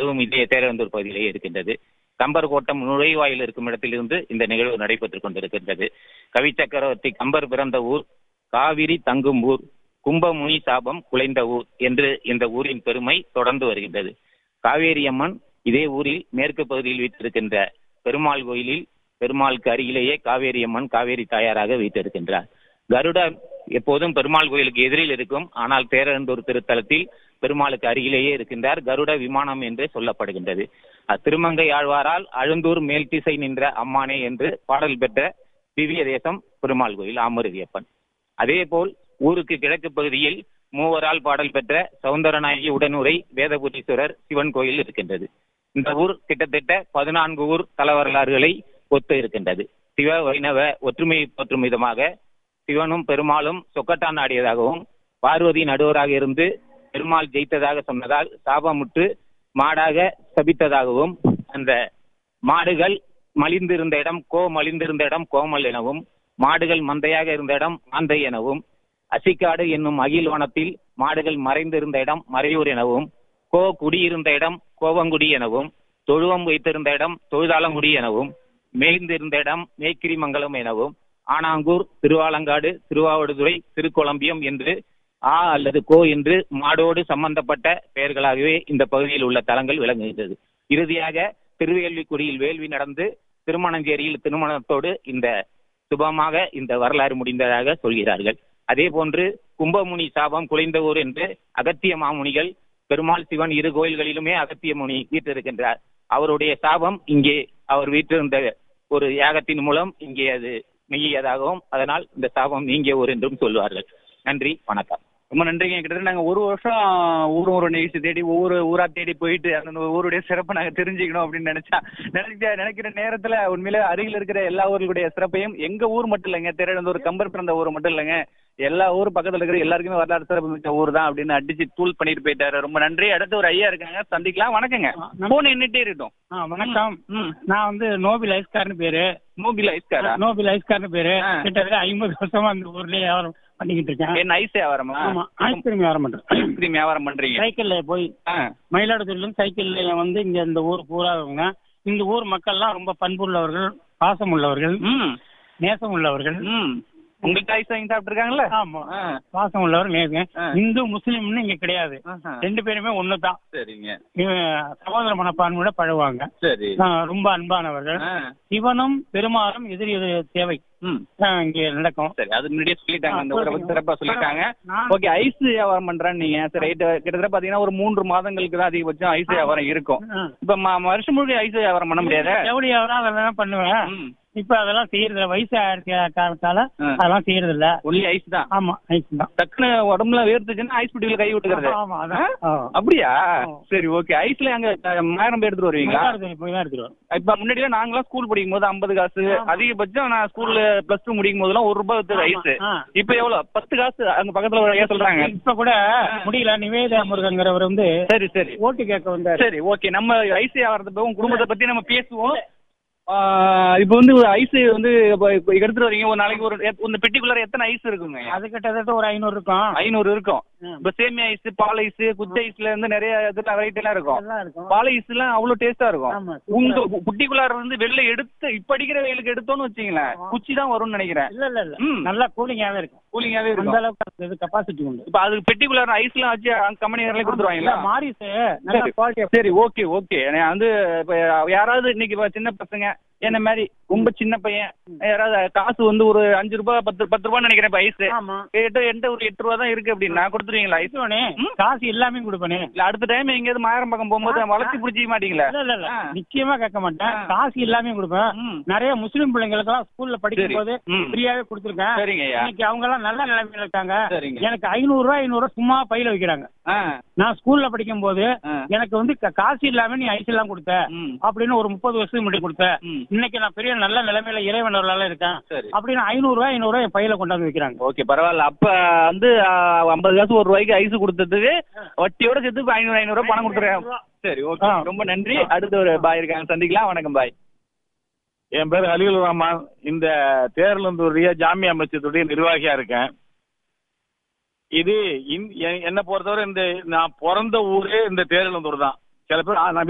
அதுவும் இதே தேரந்தூர் பகுதியிலேயே இருக்கின்றது கம்பர் கோட்டம் நுழைவாயில் இருக்கும் இடத்திலிருந்து இந்த நிகழ்வு நடைபெற்றுக் கொண்டிருக்கின்றது கவி சக்கரவர்த்தி கம்பர் பிறந்த ஊர் காவிரி தங்கும் ஊர் கும்பமுனி சாபம் குலைந்த ஊர் என்று இந்த ஊரின் பெருமை தொடர்ந்து வருகின்றது காவேரி அம்மன் இதே ஊரில் மேற்கு பகுதியில் வீற்றிருக்கின்ற பெருமாள் கோயிலில் பெருமாளுக்கு அருகிலேயே காவேரி அம்மன் காவேரி தாயாராக வீற்றிருக்கின்றார் கருடர் எப்போதும் பெருமாள் கோயிலுக்கு எதிரில் இருக்கும் ஆனால் பேரந்தூர் திருத்தலத்தில் பெருமாளுக்கு அருகிலேயே இருக்கின்றார் கருட விமானம் என்று சொல்லப்படுகின்றது திருமங்கை ஆழ்வாரால் அழுந்தூர் மேல் திசை நின்ற அம்மானே என்று பாடல் பெற்ற திவ்ய தேசம் பெருமாள் கோயில் ஆமருதியப்பன் அதே போல் ஊருக்கு கிழக்கு பகுதியில் மூவரால் பாடல் பெற்ற சவுந்தரநாயகி உடனுரை வேதபுரீஸ்வரர் சிவன் கோயில் இருக்கின்றது இந்த ஊர் கிட்டத்தட்ட பதினான்கு ஊர் தலவரலாறுகளை ஒத்து இருக்கின்றது சிவ வைணவ ஒற்றுமையை போற்றும் விதமாக சிவனும் பெருமாளும் சொக்கட்டான் ஆடியதாகவும் பார்வதி நடுவராக இருந்து பெருமாள் ஜெயித்ததாக சொன்னதால் சாபமுற்று மாடாக சபித்ததாகவும் அந்த மாடுகள் மலிந்திருந்த இடம் கோ மலிந்திருந்த இடம் கோமல் எனவும் மாடுகள் மந்தையாக இருந்த இடம் மாந்தை எனவும் அசிக்காடு என்னும் அகில் வனத்தில் மாடுகள் மறைந்திருந்த இடம் மறையூர் எனவும் கோ குடியிருந்த இடம் கோவங்குடி எனவும் தொழுவம் வைத்திருந்த இடம் தொழுதாளங்குடி எனவும் மேய்ந்திருந்த இடம் மேய்க்கிரிமங்கலம் எனவும் ஆனாங்கூர் திருவாலங்காடு திருவாவடுதுறை திருக்கொலம்பியம் என்று ஆ அல்லது கோ என்று மாடோடு சம்பந்தப்பட்ட பெயர்களாகவே இந்த பகுதியில் உள்ள தலங்கள் விளங்குகின்றது இறுதியாக திருவேல்விக்குடியில் வேள்வி நடந்து திருமணஞ்சேரியில் திருமணத்தோடு இந்த சுபமாக இந்த வரலாறு முடிந்ததாக சொல்கிறார்கள் அதே போன்று கும்பமுனி சாபம் குலைந்த ஊர் என்று அகத்திய மாமுனிகள் பெருமாள் சிவன் இரு கோயில்களிலுமே அகத்திய முனி வீற்றிருக்கின்றார் அவருடைய சாபம் இங்கே அவர் வீற்றிருந்த ஒரு யாகத்தின் மூலம் இங்கே அது நீங்கியதாகவும் அதனால் இந்த சாபம் நீங்கிய ஊர் என்றும் சொல்வார்கள் நன்றி வணக்கம் ரொம்ப நன்றிங்க கிட்டத்தட்ட நாங்கள் ஒரு வருஷம் ஊர் ஒரு நிகழ்ச்சி தேடி ஒவ்வொரு ஊரா தேடி போயிட்டு அந்த ஊருடைய சிறப்பை நாங்கள் தெரிஞ்சுக்கணும் அப்படின்னு நினைச்சா நினைச்ச நினைக்கிற நேரத்தில் உண்மையிலே அருகில் இருக்கிற எல்லா ஊர்களுடைய சிறப்பையும் எங்க ஊர் மட்டும் இல்லைங்க திரையிழந்தூர் கம்பர் பிறந்த ஊர் மட்டும் இல்லைங்க எல்லா ஊர் பக்கத்துல இருக்கிற எல்லாருக்குமே வரலாறு சிறப்பு மிக்க ஊர் தான் அப்படின்னு அடிச்சு தூள் பண்ணிட்டு போயிட்டாரு ரொம்ப நன்றி அடுத்து ஒரு ஐயா இருக்காங்க சந்திக்கலாம் வணக்கங்க போன் எண்ணிட்டே இருக்கட்டும் ஆ வணக்கம் ம். நான் வந்து நோபில் ஐஸ்கார்னு பேரு மோபில் ஐஸ்காரா நோபில் ஐஸ்கார்னு பேரு ஆ. கிட்டத்தட்ட ஐம்பது வருஷமா அந்த ஊர்லயே வியாபாரம் பண்ணிக்கிட்டு இருக்கேன் என்ன ஐஸ் வியாபாரமா ஆமா ஐஸ்கிரீம் வியாபாரம் பண்றேன் ஐஸ்கிரீம் வியாபாரம் பண்றீங்க சைக்கிள்ல போய் ஆ, மயிலாடுதுறையில இருந்து சைக்கிள்ல வந்து இங்க இந்த ஊர் பூராவங்க இந்த ஊர் மக்கள்லாம் ரொம்ப பண்புள்ளவர்கள் பாசம் உள்ளவர்கள் ம் நேசம் உள்ளவர்கள் ம் உங்களுக்கு ஐஸ் வாங்கி சாப்பிட்டுருக்காங்கல்ல ஆமா ஆ, பாசம் உள்ளவர் நேசம் ஆ. இந்து முஸ்லீம்னு இங்க கிடையாது ஆஹா. ரெண்டு பேருமே ஒண்ணுதான் சரிங்க இவன் சகோதர மனப்பான்மையோட பழகுவாங்க சரி ஆ, ரொம்ப அன்பானவர்கள் ஆ, சிவனும் பெருமாளும் எதிரி எதிரி தேவை ம் ஆ, இங்கே நடக்கும் சரி அது முன்னாடியே சொல்லிட்டாங்க அந்த ஊரை பத்தி சிறப்பா சொல்லிட்டாங்க நான் ஓகே ஐஸ் வியாபாரம் பண்றேன்னு நீங்க சரி ரைட் கிட்டத்தட்ட பாத்தீங்கன்னா ஒரு மூன்று மாதங்களுக்கு தான் அதிகபட்சம் ஐஸ் வியாபாரம் இருக்கும் ஆ. இப்ப ம- வருஷம் முழுக்க ஐஸ் வியாபாரம் பண்ண முடியாது எவ்வளவு வியாபாரம் அதெல்லாம் பண்ணுவேன் ம் இப்ப அதெல்லாம் செய்யறது இல்ல வயசு ஆயிரத்தி காலத்தால ஆ. அதெல்லாம் செய்யறது இல்ல ஒன்லி ஐஸ் தான் ஆமா ஐஸ் தான் டக்குனு உடம்புல வேர்த்துச்சுன்னா ஐஸ் பெட்டியில கை விட்டுக்கிறது ஆமா அதான் ஆ? ஆ. அப்படியா ஆ. சரி ஓகே ஐஸ்ல அங்க அஹ், மேரம் போய் எடுத்துட்டு வருவீங்களா மயிலாடுதுறை போய் தான் எடுத்துருவோம் இப்ப முன்னாடிலாம் நாங்களாம் ஸ்கூல் படிக்கும் போது ஐம்பது காசு ஆமா. அதிகபட்சம் நான் ஸ்கூல்ல பிளஸ் டூ முடிக்கும் போதெல்லாம் ஒரு ரூபாய் வித்தது ஐஸ் ஆ. இப்ப எவ்வளவு பத்து காசு அங்க பக்கத்துல ஒரு ஐயா சொல்றாங்க இப்ப கூட முடியல நிவேதா முருகங்கிறவர் வந்து சரி சரி ஓட்டு கேட்க வந்தாரு சரி ஓகே நம்ம ஐஸ் வியாபாரத்தை பத்தி உங்க குடும்பத்தை பத்தி நம்ம பேசுவோம் இப்போ வந்து ஐஸ் வந்து இப்ப இப்ப எடுத்துட்டு வரீங்க ஒரு நாளைக்கு ஒரு எத்- இந்த பெட்டிக்குள்ளார எத்தனை ஐஸ் இருக்குங்க அது கிட்டத்தட்ட ஒரு ஐநூறு இருக்கும் ஐநூறு இருக்கும் ம். இப்ப சேமியா ஐஸ் பால் ஐஸ் குச்ச ஐஸ்ல இருந்து நிறைய இதெல்லாம் வெரைட்டி எல்லாம் இருக்கும் எல்லாம் இருக்கும் பால் ஐஸ் எல்லாம் அவ்வளவு டேஸ்டா இருக்கும் ஆமா, உங்க கு- குட்டிக்குள்ளார இருந்து வெளில எடுத்து இப்ப அடிக்கிற வெயிலுக்கு எடுத்தோம்னு வச்சீங்களேன் ஆமா. குச்சி தான் வரும்னு நினைக்கிறேன் இல்ல இல்ல இல்ல ம். நல்லா கூலிங்காவே இருக்கும் கூலிங்காவே அந்த இருக்கும் அளவுக்கு அது கெப்பாசிட்டி உண்டு இப்ப அது பெட்டிக்குள்ளார ஐஸ் எல்லாம் வச்சு கம்பெனி கொடுத்துருவாங்களா மாரிஸ் நல்ல சரி. குவாலிட்டி சரி ஓகே ஓகே நான் வந்து இப்ப யாராவது இன்னைக்கு இப்ப சின்ன பசங்க என்ன மாதிரி ரொம்ப சின்ன பையன் யாராவது காசு வந்து ஒரு அஞ்சு ரூபாய் பத்து பத்து ரூபாய் நினைக்கிறேன் இப்ப ஐஸ் ஆமா எட்டு என்கிட்ட ஒரு எட்டு ரூபா தான் இருக்கு அப்படின்னா கொடுத்துருவீங்களா ஐஸ் ஐஸ்வனே ம். காசு எல்லாமே கொடுப்பனே இல்ல அடுத்த டைம் எங்கேயாவது மாயிரம் பக்கம் போகும்போது வளர்ச்சி பிடிச்சிக்க மாட்டீங்களா இல்ல இல்ல இல்ல ஆ. நிச்சயமா கேட்க மாட்டேன் ஆ. காசு எல்லாமே கொடுப்பேன் ம். நிறைய முஸ்லீம் பிள்ளைங்களுக்கெல்லாம் ஸ்கூல்ல படிக்கும் போது ம். ஃப்ரீயாவே கொடுத்துருக்கேன் சரிங்க ஐயா இன்னைக்கு அவங்க எல்லாம் நல்ல நிலைமையில இருக்காங்க சரிங்க. எனக்கு ஐநூறு ரூபாய் ஐநூறு ரூபாய் சும்மா பையில வைக்கிறாங்க ஆ நான் ஸ்கூல்ல படிக்கும் போது ஆ. எனக்கு வந்து க- காசு இல்லாம நீ ஐஸ் எல்லாம் கொடுத்த ம். அப்படின்னு ஒரு முப்பது வருஷத்துக்கு முன்னாடி கொடுத்த ம். இன்னைக்கு நான் பெரிய நல்ல நிலைமையில இறைவனர்களால இருக்கேன் சரி அப்படின்னு ஐநூறு ரூபாய் ஐநூறு ரூபாய் என் பையில கொண்டாந்து வைக்கிறாங்க ஓகே பரவாயில்ல அப்ப வந்து ஐம்பது காசு ஒரு ரூபாய்க்கு ஐஸ் கொடுத்ததுக்கு வட்டியோட சேர்த்து இப்ப ஐநூறு ஐநூறு ரூபாய் பணம் கொடுத்துருக்கேன் சரி ஓகே ஆ. ரொம்ப நன்றி அடுத்த ஒரு பாய் இருக்காங்க சந்திக்கலாம் வணக்கம் பாய் என் பேர் அலிகுல் ரஹ்மான் இந்த தேர்லந்தூரிய ஜாமியா மஸ்ஜிதுடைய நிர்வாகியா இருக்கேன் இது இந்- எ- என்னை பொறுத்தவரை இந்த நான் பிறந்த ஊரே இந்த தேர்லந்தூர் தான் சில பேர் ஆ, நான்